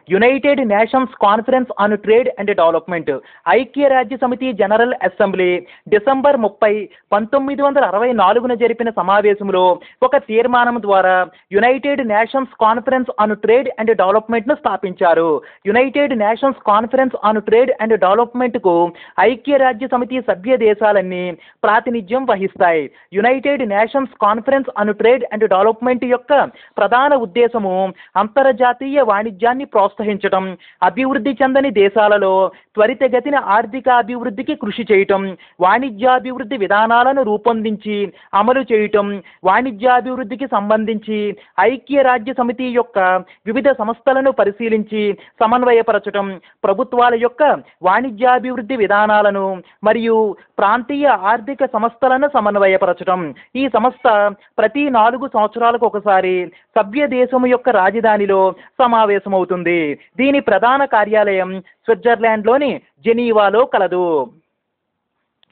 United Nations Conference on Trade and Development ఐక్యరాజ్య సమితి general assembly December ముప్పై పంతొమ్మిది వందల అరవై నాలుగున జరిపిన సమావేశంలో ఒక తీర్మానం ద్వారా United Nations Conference on Trade and డెవలప్మెంట్ను స్థాపించారు United Nations Conference on Trade and డెవలప్మెంట్కు ఐక్యరాజ్య సమితి సభ్య దేశాలన్నీ ప్రాతినిధ్యం వహిస్తాయి United Nations Conference on Trade and Development యొక్క ప్రధాన ఉద్దేశము అంతర్జాతీయ వాణిజ్యాన్ని ప్రోత్సహించడం అభివృద్ధి చెందని దేశాలలో త్వరితగతిన ఆర్థిక అభివృద్ధికి కృషి చేయటం వాణిజ్యాభివృద్ధి విధానాలను రూపొందించి అమలు చేయటం వాణిజ్యాభివృద్ధికి సంబంధించి ఐక్యరాజ్య సమితి యొక్క వివిధ సంస్థలను పరిశీలించి సమన్వయపరచటం ప్రభుత్వాల యొక్క వాణిజ్యాభివృద్ధి విధానాలను మరియు ప్రాంతీయ ఆర్థిక సంస్థలను సమన్వయపరచటం ఈ సంస్థ ప్రతి నాలుగు సంవత్సరాలకు ఒకసారి సభ్య దేశం యొక్క రాజధానిలో సమావేశమవుతుంది దీని ప్రధాన కార్యాలయం స్విట్జర్లాండ్లోని జెనీవాలో కలదు